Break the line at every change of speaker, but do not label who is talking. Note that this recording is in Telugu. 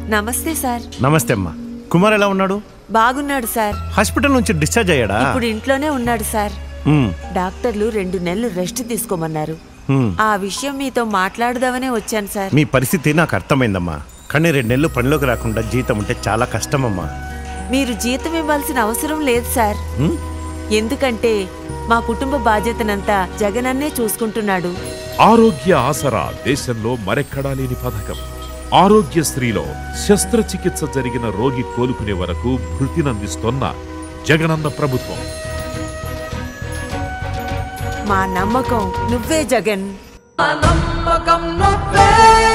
నమస్తే సార్
నమస్తే అమ్మా కుమార్ ఎలా ఉన్నాడు
బాగున్నాడు సార్
హాస్పిటల్ నుంచి డిశ్చార్జ్ అయ్యాడా
ఇప్పుడు ఇంట్లోనే ఉన్నాడు సార్
ఉమ్,
డాక్టర్లు రెండు నెలలు రెస్ట్ తీసుకోమన్నారు
ఉమ్.
ఆ విషయం మీతో మాట్లాడదామనే వచ్చాను సార్
మీ పరిస్థితి నాకు అర్థమైందమ్మా కానీ రెండు నెలలు పనిలోకి రాకుండా జీతం ఉంటే చాలా కష్టమమ్మా
మీరు జీతం ఇవ్వాల్సిన అవసరం లేదు సార్
ఉమ్,
ఎందుకంటే మా కుటుంబ బాధ్యతనంతా జగనన్నే చూసుకుంటున్నాడు
ఆరోగ్య ఆసరా దేశంలో మరెక్కడా లేని పథకం ఆరోగ్యశ్రీలో శస్త్రచికిత్స జరిగిన రోగి కోలుకునే వరకు భృతినందిస్తోన్న జగనన్న ప్రభుత్వం
మా నమ్మకం నువ్వే జగన్
నమ్మకం నువ్వే